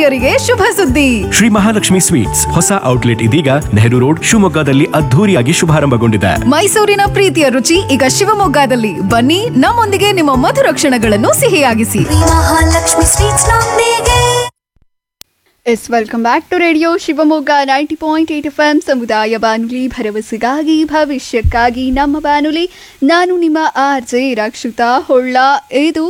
ಪ್ರಿಯರಿಗೆ ಶುಭ ಸುದ್ದಿ ಶ್ರೀ ಮಹಾಲಕ್ಷ್ಮಿ ಸ್ವೀಟ್ಸ್ ಹೊಸ ಔಟ್ಲೆಟ್ ಇದೀಗ ನೆಹರು ರೋಡ್ ಶಿವಮೊಗ್ಗದಲ್ಲಿ ಅದ್ಧೂರಿಯಾಗಿ ಶುಭಾರಂಭಗೊಂಡಿದೆ ಮೈಸೂರಿನ ಪ್ರೀತಿಯ ರುಚಿ ಈಗ ಶಿವಮೊಗ್ಗದಲ್ಲಿ ಬನ್ನಿ ನಮ್ಮೊಂದಿಗೆ ನಿಮ್ಮ ಮಧುರ ಕ್ಷಣಗಳನ್ನು ಸಿಹಿಯಾಗಿಸಿ ಮಹಾಲಕ್ಷ್ಮಿ ಸ್ವೀಟ್ಸ್ ನೊಂದಿಗೆ ಎಸ್ welcome back to radio Shivamogga ninety point eight F M ಸಮುದಾಯ ಬಾನುಲಿ ಭರವಸೆಗಾಗಿ ಭವಿಷ್ಯಕ್ಕಾಗಿ ನಮ್ಮ ಬಾನುಲಿ ನಾನು ನಿಮ್ಮ ಆರ್ ಜೆ ರಕ್ಷಿತಾ ಹೊಳ್ಳ ಇದು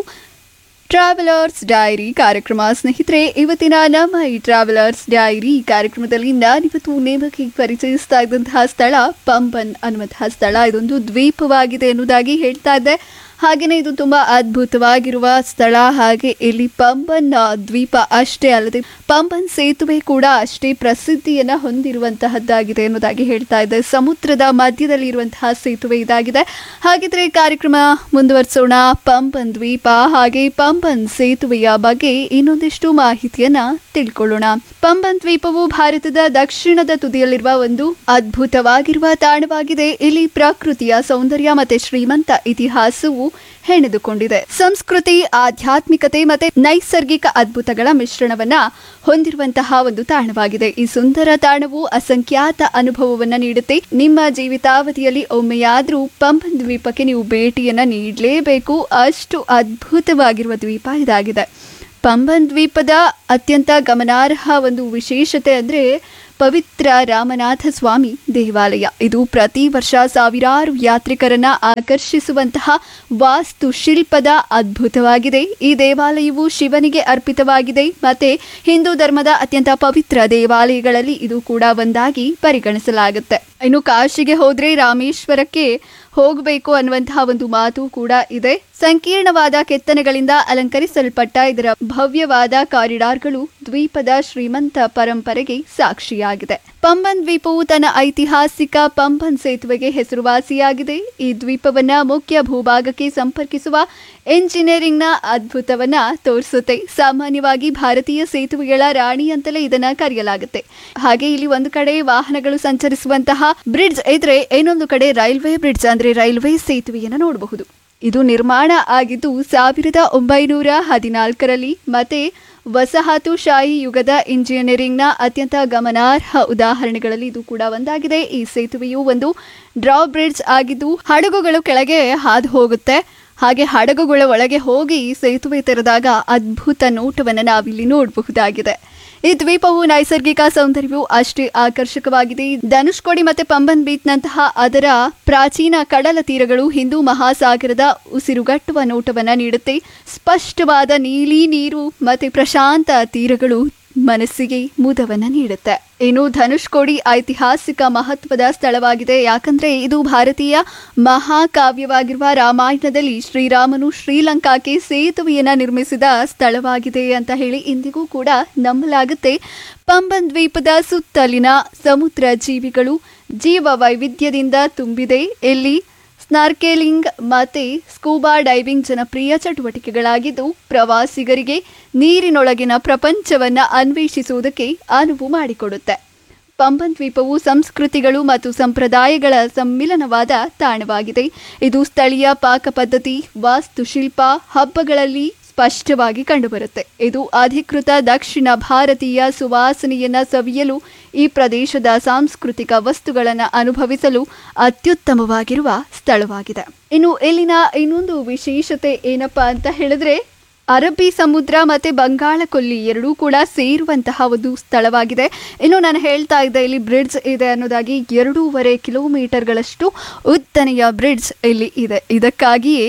ಟ್ರಾವೆಲರ್ಸ್ ಡೈರಿ ಕಾರ್ಯಕ್ರಮ ಸ್ನೇಹಿತರೆ ಇವತ್ತಿನ ನಮ್ಮ ಈ ಟ್ರಾವೆಲರ್ಸ್ ಡೈರಿ ಕಾರ್ಯಕ್ರಮದಲ್ಲಿ ನಾನಿವತ್ತು ನೇಮಕ್ಕೆ ಪರಿಚಯಿಸ್ತಾ ಇದ್ದಂತಹ ಸ್ಥಳ ಪಂಪನ್ ಅನ್ನುವಂತಹ ಸ್ಥಳ ಇದೊಂದು ದ್ವೀಪವಾಗಿದೆ ಎನ್ನುವುದಾಗಿ ಹೇಳ್ತಾ ಇದ್ದೆ ಹಾಗೆಯೇ ಇದು ತುಂಬ ಅದ್ಭುತವಾಗಿರುವ ಸ್ಥಳ ಹಾಗೆ ಇಲ್ಲಿ ಪಂಬನ್ ಆ, ದ್ವೀಪ ಅಷ್ಟೇ ಅಲ್ಲದೆ ಪಂಬನ್ ಸೇತುವೆ ಕೂಡ ಅಷ್ಟೇ ಪ್ರಸಿದ್ಧಿಯನ್ನು ಹೊಂದಿರುವಂತಹದ್ದಾಗಿದೆ ಎನ್ನುವುದಾಗಿ ಹೇಳ್ತಾ ಇದ್ದೆ ಸಮುದ್ರದ ಮಧ್ಯದಲ್ಲಿ ಇರುವಂತಹ ಸೇತುವೆ ಇದಾಗಿದೆ ಹಾಗಿದ್ರೆ ಕಾರ್ಯಕ್ರಮ ಮುಂದುವರಿಸೋಣ ಪಂಪನ್ ದ್ವೀಪ ಹಾಗೆ ಪಂಪನ್ ಸೇತುವೆಯ ಬಗ್ಗೆ ಇನ್ನೊಂದಿಷ್ಟು ಮಾಹಿತಿಯನ್ನ ತಿಳ್ಕೊಳ್ಳೋಣ ಪಂಬನ್ ದ್ವೀಪವು ಭಾರತದ ದಕ್ಷಿಣದ ತುದಿಯಲ್ಲಿರುವ ಒಂದು ಅದ್ಭುತವಾಗಿರುವ ತಾಣವಾಗಿದೆ ಇಲ್ಲಿ ಪ್ರಕೃತಿಯ ಸೌಂದರ್ಯ ಮತ್ತೆ ಶ್ರೀಮಂತ ಇತಿಹಾಸವು ಹೆಣೆದುಕೊಂಡಿದೆ ಸಂಸ್ಕೃತಿ ಆಧ್ಯಾತ್ಮಿಕತೆ ಮತ್ತೆ ನೈಸರ್ಗಿಕ ಅದ್ಭುತಗಳ ಮಿಶ್ರಣವನ್ನ ಹೊಂದಿರುವಂತಹ ಒಂದು ತಾಣವಾಗಿದೆ ಈ ಸುಂದರ ತಾಣವು ಅಸಂಖ್ಯಾತ ಅನುಭವವನ್ನ ನೀಡುತ್ತೆ ನಿಮ್ಮ ಜೀವಿತಾವಧಿಯಲ್ಲಿ ಒಮ್ಮೆಯಾದ್ರೂ ಪಂಪನ್ ದ್ವೀಪಕ್ಕೆ ನೀವು ಭೇಟಿಯನ್ನ ನೀಡಲೇಬೇಕು ಅಷ್ಟು ಅದ್ಭುತವಾಗಿರುವ ದ್ವೀಪ ಇದಾಗಿದೆ ಪಂಬನ್ ದ್ವೀಪದ ಅತ್ಯಂತ ಗಮನಾರ್ಹ ಒಂದು ವಿಶೇಷತೆ ಅಂದರೆ ಪವಿತ್ರ ರಾಮನಾಥ ಸ್ವಾಮಿ ದೇವಾಲಯ ಇದು ಪ್ರತಿ ವರ್ಷ ಸಾವಿರಾರು ಯಾತ್ರಿಕರನ್ನ ಆಕರ್ಷಿಸುವಂತಹ ವಾಸ್ತುಶಿಲ್ಪದ ಅದ್ಭುತವಾಗಿದೆ ಈ ದೇವಾಲಯವು ಶಿವನಿಗೆ ಅರ್ಪಿತವಾಗಿದೆ ಮತ್ತೆ ಹಿಂದೂ ಧರ್ಮದ ಅತ್ಯಂತ ಪವಿತ್ರ ದೇವಾಲಯಗಳಲ್ಲಿ ಇದು ಕೂಡ ಒಂದಾಗಿ ಪರಿಗಣಿಸಲಾಗುತ್ತೆ ಇನ್ನು ಕಾಶಿಗೆ ಹೋದ್ರೆ ರಾಮೇಶ್ವರಕ್ಕೆ ಹೋಗಬೇಕು ಅನ್ನುವಂತಹ ಒಂದು ಮಾತು ಕೂಡ ಇದೆ ಸಂಕೀರ್ಣವಾದ ಕೆತ್ತನೆಗಳಿಂದ ಅಲಂಕರಿಸಲ್ಪಟ್ಟ ಇದರ ಭವ್ಯವಾದ ಕಾರಿಡಾರ್ಗಳು ದ್ವೀಪದ ಶ್ರೀಮಂತ ಪರಂಪರೆಗೆ ಸಾಕ್ಷಿಯಾಗಿದೆ ಪಂಬನ್ ದ್ವೀಪವು ತನ್ನ ಐತಿಹಾಸಿಕ ಪಂಬನ್ ಸೇತುವೆಗೆ ಹೆಸರುವಾಸಿಯಾಗಿದೆ ಈ ದ್ವೀಪವನ್ನ ಮುಖ್ಯ ಭೂಭಾಗಕ್ಕೆ ಸಂಪರ್ಕಿಸುವ ಎಂಜಿನಿಯರಿಂಗ್ನ ಅದ್ಭುತವನ್ನ ತೋರಿಸುತ್ತೆ ಸಾಮಾನ್ಯವಾಗಿ ಭಾರತೀಯ ಸೇತುವೆಗಳ ರಾಣಿ ಅಂತಲೇ ಇದನ್ನ ಕರೆಯಲಾಗುತ್ತೆ ಹಾಗೆ ಇಲ್ಲಿ ಒಂದು ಕಡೆ ವಾಹನಗಳು ಸಂಚರಿಸುವಂತಹ ಬ್ರಿಡ್ಜ್ ಇದ್ರೆ ಇನ್ನೊಂದು ಕಡೆ ರೈಲ್ವೆ ಬ್ರಿಡ್ಜ್ ಅಂದ್ರೆ ರೈಲ್ವೆ ಸೇತುವೆಯನ್ನ ನೋಡಬಹುದು ಇದು ನಿರ್ಮಾಣ ಆಗಿದ್ದು ಸಾವಿರದ ಒಂಬೈನೂರ ಹದಿನಾಲ್ಕರಲ್ಲಿ ಮತ್ತೆ ವಸಾಹತುಶಾಹಿ ಯುಗದ ಇಂಜಿನಿಯರಿಂಗ್ನ ಅತ್ಯಂತ ಗಮನಾರ್ಹ ಉದಾಹರಣೆಗಳಲ್ಲಿ ಇದು ಕೂಡ ಒಂದಾಗಿದೆ ಈ ಸೇತುವೆಯು ಒಂದು ಡ್ರಾ ಬ್ರಿಡ್ಜ್ ಆಗಿದ್ದು ಹಡಗುಗಳು ಕೆಳಗೆ ಹಾದು ಹೋಗುತ್ತೆ ಹಾಗೆ ಹಡಗುಗಳ ಒಳಗೆ ಹೋಗಿ ಸೇತುವೆ ತೆರೆದಾಗ ಅದ್ಭುತ ನೋಟವನ್ನು ನಾವಿಲ್ಲಿ ನೋಡಬಹುದಾಗಿದೆ ಈ ದ್ವೀಪವು ನೈಸರ್ಗಿಕ ಸೌಂದರ್ಯವು ಅಷ್ಟೇ ಆಕರ್ಷಕವಾಗಿದೆ ಧನುಷ್ಕೋಡಿ ಮತ್ತೆ ಪಂಬನ್ ಬೀಚ್ನಂತಹ ಅದರ ಪ್ರಾಚೀನ ಕಡಲ ತೀರಗಳು ಹಿಂದೂ ಮಹಾಸಾಗರದ ಉಸಿರುಗಟ್ಟುವ ನೋಟವನ್ನ ನೀಡುತ್ತೆ ಸ್ಪಷ್ಟವಾದ ನೀಲಿ ನೀರು ಮತ್ತೆ ಪ್ರಶಾಂತ ತೀರಗಳು ಮನಸ್ಸಿಗೆ ಮುದವನ್ನ ನೀಡುತ್ತೆ ಇನ್ನು ಧನುಷ್ಕೋಡಿ ಐತಿಹಾಸಿಕ ಮಹತ್ವದ ಸ್ಥಳವಾಗಿದೆ ಯಾಕಂದ್ರೆ ಇದು ಭಾರತೀಯ ಮಹಾಕಾವ್ಯವಾಗಿರುವ ರಾಮಾಯಣದಲ್ಲಿ ಶ್ರೀರಾಮನು ಶ್ರೀಲಂಕಾಕ್ಕೆ ಸೇತುವೆಯನ್ನ ನಿರ್ಮಿಸಿದ ಸ್ಥಳವಾಗಿದೆ ಅಂತ ಹೇಳಿ ಇಂದಿಗೂ ಕೂಡ ನಂಬಲಾಗುತ್ತೆ ಪಂಬನ್ ದ್ವೀಪದ ಸುತ್ತಲಿನ ಸಮುದ್ರ ಜೀವಿಗಳು ಜೀವ ವೈವಿಧ್ಯದಿಂದ ತುಂಬಿದೆ ಇಲ್ಲಿ ಸ್ನಾರ್ಕೆಲಿಂಗ್ ಮತ್ತೆ ಸ್ಕೂಬಾ ಡೈವಿಂಗ್ ಜನಪ್ರಿಯ ಚಟುವಟಿಕೆಗಳಾಗಿದ್ದು ಪ್ರವಾಸಿಗರಿಗೆ ನೀರಿನೊಳಗಿನ ಪ್ರಪಂಚವನ್ನ ಅನ್ವೇಷಿಸುವುದಕ್ಕೆ ಅನುವು ಮಾಡಿಕೊಡುತ್ತೆ ಪಂಬನ್ ದ್ವೀಪವು ಸಂಸ್ಕೃತಿಗಳು ಮತ್ತು ಸಂಪ್ರದಾಯಗಳ ಸಮ್ಮಿಲನವಾದ ತಾಣವಾಗಿದೆ ಇದು ಸ್ಥಳೀಯ ಪಾಕ ಪದ್ಧತಿ ವಾಸ್ತುಶಿಲ್ಪ ಹಬ್ಬಗಳಲ್ಲಿ ಸ್ಪಷ್ಟವಾಗಿ ಕಂಡುಬರುತ್ತೆ ಇದು ಅಧಿಕೃತ ದಕ್ಷಿಣ ಭಾರತೀಯ ಸುವಾಸನೆಯನ್ನ ಸವಿಯಲು ಈ ಪ್ರದೇಶದ ಸಾಂಸ್ಕೃತಿಕ ವಸ್ತುಗಳನ್ನು ಅನುಭವಿಸಲು ಅತ್ಯುತ್ತಮವಾಗಿರುವ ಸ್ಥಳವಾಗಿದೆ ಇನ್ನು ಇಲ್ಲಿನ ಇನ್ನೊಂದು ವಿಶೇಷತೆ ಏನಪ್ಪಾ ಅಂತ ಹೇಳಿದ್ರೆ ಅರಬ್ಬಿ ಸಮುದ್ರ ಮತ್ತೆ ಬಂಗಾಳ ಕೊಲ್ಲಿ ಎರಡೂ ಕೂಡ ಸೇರುವಂತಹ ಒಂದು ಸ್ಥಳವಾಗಿದೆ ಇನ್ನು ನಾನು ಹೇಳ್ತಾ ಇದ್ದೆ ಇಲ್ಲಿ ಬ್ರಿಡ್ಜ್ ಇದೆ ಅನ್ನೋದಾಗಿ ಎರಡೂವರೆ ಕಿಲೋಮೀಟರ್ಗಳಷ್ಟು ಉದ್ದನೆಯ ಬ್ರಿಡ್ಜ್ ಇಲ್ಲಿ ಇದೆ ಇದಕ್ಕಾಗಿಯೇ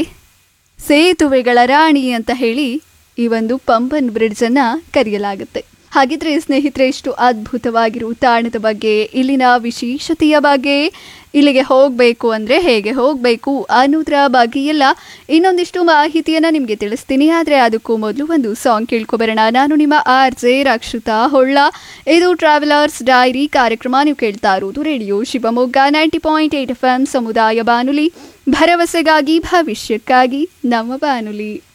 ಸೇತುವೆಗಳ ರಾಣಿ ಅಂತ ಹೇಳಿ ಈ ಒಂದು ಪಂಬನ್ ಬ್ರಿಡ್ಜ್ ಅನ್ನ ಕರೆಯಲಾಗುತ್ತೆ ಹಾಗಿದ್ರೆ ಸ್ನೇಹಿತರೆ ಇಷ್ಟು ಅದ್ಭುತವಾಗಿರುವ ತಾಣದ ಬಗ್ಗೆ ಇಲ್ಲಿನ ವಿಶೇಷತೆಯ ಬಗ್ಗೆ ಇಲ್ಲಿಗೆ ಹೋಗಬೇಕು ಅಂದರೆ ಹೇಗೆ ಹೋಗಬೇಕು ಅನ್ನೋದ್ರ ಬಗ್ಗೆ ಎಲ್ಲ ಇನ್ನೊಂದಿಷ್ಟು ಮಾಹಿತಿಯನ್ನು ನಿಮಗೆ ತಿಳಿಸ್ತೀನಿ ಆದರೆ ಅದಕ್ಕೂ ಮೊದಲು ಒಂದು ಸಾಂಗ್ ಕೇಳ್ಕೊಬರೋಣ ನಾನು ನಿಮ್ಮ ಆರ್ ಜೆ ರಕ್ಷಿತಾ ಹೊಳ್ಳ ಇದು ಟ್ರಾವೆಲರ್ಸ್ ಡೈರಿ ಕಾರ್ಯಕ್ರಮ ನೀವು ಕೇಳ್ತಾ ಇರೋದು radio Shivamogga ninety point eight F M ಸಮುದಾಯ ಬಾನುಲಿ ಭರವಸೆಗಾಗಿ ಭವಿಷ್ಯಕ್ಕಾಗಿ ನಮ್ಮ ಬಾನುಲಿ